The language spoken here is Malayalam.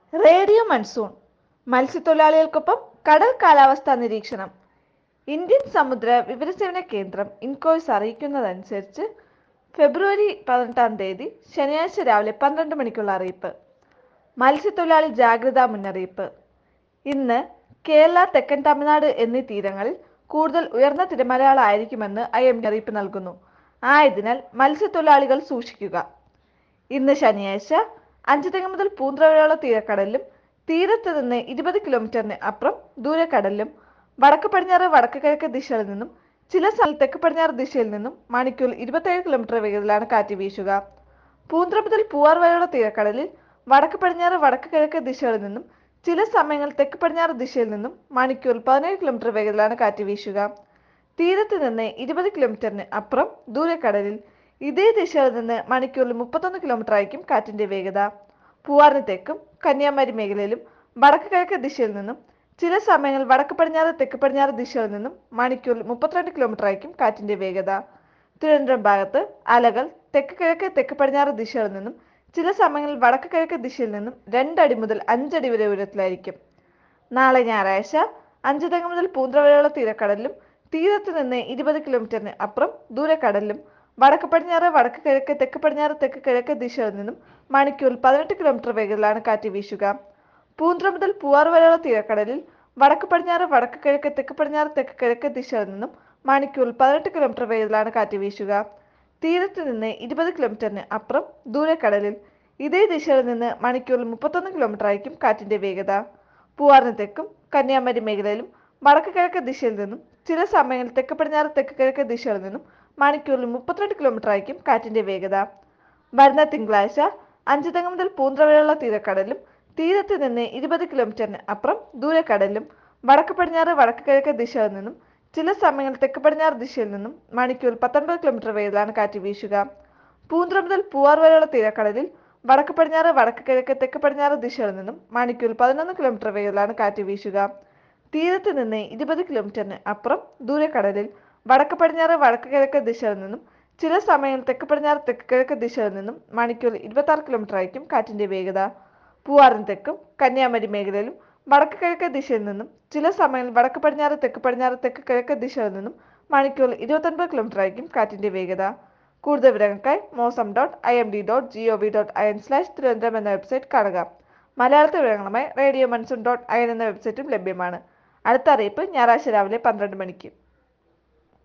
റേഡിയോ മൺസൂൺ മത്സ്യത്തൊഴിലാളികൾക്കൊപ്പം കടൽ കാലാവസ്ഥാ നിരീക്ഷണം ഇന്ത്യൻ സമുദ്ര വിവരസേവന കേന്ദ്രം ഇൻകോയ്സ് അറിയിക്കുന്നതനുസരിച്ച് ഫെബ്രുവരി പതിനെട്ടാം തീയതി ശനിയാഴ്ച രാവിലെ പന്ത്രണ്ട് മണിക്കുള്ള അറിയിപ്പ് മത്സ്യത്തൊഴിലാളി ജാഗ്രതാ മുന്നറിയിപ്പ് ഇന്ന് കേരള തെക്കൻ തമിഴ്നാട് എന്നീ തീരങ്ങളിൽ കൂടുതൽ ഉയർന്ന തിരമാലകളായിരിക്കുമെന്ന് ഐ എം അറിയിപ്പ് നൽകുന്നു ആയതിനാൽ മത്സ്യത്തൊഴിലാളികൾ സൂക്ഷിക്കുക ഇന്ന് ശനിയാഴ്ച അഞ്ചുതെങ്ങ് മുതൽ പൂന്ത്ര വരെയുള്ള തീരക്കടലിലും തീരത്ത് നിന്ന് ഇരുപത് കിലോമീറ്ററിന് അപ്പുറം ദൂരക്കടലിലും വടക്ക് പടിഞ്ഞാറ് വടക്ക് കിഴക്ക് ദിശയിൽ നിന്നും ചില സ്ഥലത്ത് തെക്ക് പടിഞ്ഞാറ് ദിശയിൽ നിന്നും മണിക്കൂറിൽ ഇരുപത്തേഴ് കിലോമീറ്റർ വേഗത്തിലാണ് കാറ്റ് വീശുക പൂന്ത്ര മുതൽ പൂവാർ വരെയുള്ള തീരക്കടലിൽ വടക്ക് പടിഞ്ഞാറ് വടക്ക് കിഴക്ക് ദിശകളിൽ നിന്നും ചില സമയങ്ങളിൽ തെക്ക് പടിഞ്ഞാറ് ദിശയിൽ നിന്നും മണിക്കൂറിൽ പതിനേഴ് കിലോമീറ്റർ വേഗത്തിലാണ് കാറ്റ് വീശുക തീരത്ത് നിന്ന് ഇരുപത് കിലോമീറ്ററിന് അപ്പുറം ദൂരക്കടലിൽ ഇതേ ദിശയിൽ നിന്ന് മണിക്കൂറിൽ മുപ്പത്തൊന്ന് കിലോമീറ്റർ ആയിരിക്കും കാറ്റിന്റെ വേഗത പൂവാറിന് തെക്കും കന്യാകുമാരി മേഖലയിലും വടക്ക് കിഴക്ക് ദിശയിൽ നിന്നും ചില സമയങ്ങളിൽ വടക്ക് പടിഞ്ഞാറ് തെക്ക് പടിഞ്ഞാറ് ദിശയിൽ നിന്നും മണിക്കൂറിൽ മുപ്പത്തിരണ്ട് കിലോമീറ്റർ ആയിരിക്കും കാറ്റിന്റെ വേഗത തിരുവനന്തപുരം ഭാഗത്ത് അലകൾ തെക്ക് കിഴക്ക് തെക്ക് പടിഞ്ഞാറ് ദിശയിൽ നിന്നും ചില സമയങ്ങളിൽ വടക്ക് കിഴക്ക് ദിശയിൽ നിന്നും രണ്ടടി മുതൽ അഞ്ചടി വരെ ഉയരത്തിലായിരിക്കും നാളെ ഞായറാഴ്ച അഞ്ച് തെങ്ങ് മുതൽ പൂന്ത്ര വരെയുള്ള തീരക്കടലിലും തീരത്ത് നിന്ന് ഇരുപത് കിലോമീറ്ററിന് അപ്പുറം ദൂരക്കടലിലും വടക്ക് പടിഞ്ഞാറ് വടക്ക് കിഴക്ക് തെക്ക് പടിഞ്ഞാറ് തെക്ക് കിഴക്ക് ദിശയിൽ നിന്നും മണിക്കൂറിൽ പതിനെട്ട് കിലോമീറ്റർ വേഗത്തിലാണ് കാറ്റ് വീശുക പൂന്ത്ര മുതൽ പൂവാർ വരെയുള്ള തീരക്കടലിൽ വടക്ക് പടിഞ്ഞാറ് വടക്ക് കിഴക്ക് തെക്ക് പടിഞ്ഞാറ് തെക്ക് കിഴക്ക് ദിശയിൽ നിന്നും മണിക്കൂറിൽ പതിനെട്ട് കിലോമീറ്റർ വേഗത്തിലാണ് കാറ്റ് വീശുക തീരത്ത് നിന്ന് ഇരുപത് കിലോമീറ്ററിന് അപ്പുറം ദൂരക്കടലിൽ ഇതേ ദിശയിൽ നിന്ന് മണിക്കൂറിൽ മുപ്പത്തൊന്ന് കിലോമീറ്റർ ആയിരിക്കും കാറ്റിന്റെ വേഗത പൂവാറിന് തെക്കും കന്യാകുമാരി മേഖലയിലും വടക്ക് കിഴക്ക് ദിശയിൽ നിന്നും ചില സമയങ്ങളിൽ തെക്ക് പടിഞ്ഞാറ് തെക്ക് കിഴക്ക് ദിശയിൽ നിന്നും മണിക്കൂറിൽ മുപ്പത്തിരണ്ട് കിലോമീറ്റർ ആയിരിക്കും കാറ്റിന്റെ വേഗത വരുന്ന തിങ്കളാഴ്ച അഞ്ച് തെങ്ങ് മുതൽ പൂന്ത്ര വരെയുള്ള തീരക്കടലിലും തീരത്ത് നിന്ന് ഇരുപത് കിലോമീറ്ററിന് അപ്പുറം ദൂരക്കടലിലും വടക്ക് പടിഞ്ഞാറ് വടക്ക് കിഴക്ക് ദിശയിൽ നിന്നും ചില സമയങ്ങളിൽ തെക്ക് പടിഞ്ഞാറ് ദിശയിൽ നിന്നും മണിക്കൂറിൽ പത്തൊൻപത് കിലോമീറ്റർ വേഗത്തിലാണ് കാറ്റ് വീശുക പൂന്ത്ര മുതൽ പൂവാർ വരെയുള്ള തീരക്കടലിൽ വടക്ക് പടിഞ്ഞാറ് വടക്ക് കിഴക്ക് തെക്ക് പടിഞ്ഞാറ് ദിശയിൽ നിന്നും മണിക്കൂറിൽ പതിനൊന്ന് കിലോമീറ്റർ വേഗത്തിലാണ് കാറ്റ് വീശുക തീരത്ത് നിന്ന് ഇരുപത് കിലോമീറ്ററിന് അപ്പുറം ദൂരക്കടലിൽ വടക്ക് പടിഞ്ഞാറ് വടക്ക് കിഴക്ക് ദിശയിൽ നിന്നും ചില സമയങ്ങളിൽ തെക്ക് പടിഞ്ഞാറ് തെക്ക് കിഴക്ക് ദിശയിൽ നിന്നും മണിക്കൂറിൽ ഇരുപത്തി ആറ് കിലോമീറ്റർ ആയിരിക്കും കാറ്റിന്റെ വേഗത പൂവാറിന് തെക്കും കന്യാകുമാരി മേഖലയിലും വടക്ക് കിഴക്ക് ദിശയിൽ നിന്നും ചില സമയങ്ങളിൽ വടക്ക് പടിഞ്ഞാറ് തെക്ക് പടിഞ്ഞാറ് തെക്ക് കിഴക്ക് ദിശയിൽ നിന്നും മണിക്കൂറിൽ ഇരുപത്തൊൻപത് കിലോമീറ്റർ ആയിരിക്കും കാറ്റിന്റെ വേഗത കൂടുതൽ വിവരങ്ങൾക്കായി mausam dot I M D dot G O V dot I N slash Thiruvananthapuram എന്ന വെബ്സൈറ്റ് കാണുക മലയാളത്തിൽ വിവരങ്ങളുമായി radio monsoon dot I N എന്ന വെബ്സൈറ്റും ലഭ്യമാണ് അടുത്ത അറിയിപ്പ് ഞായറാഴ്ച രാവിലെ പന്ത്രണ്ട് മണിക്ക്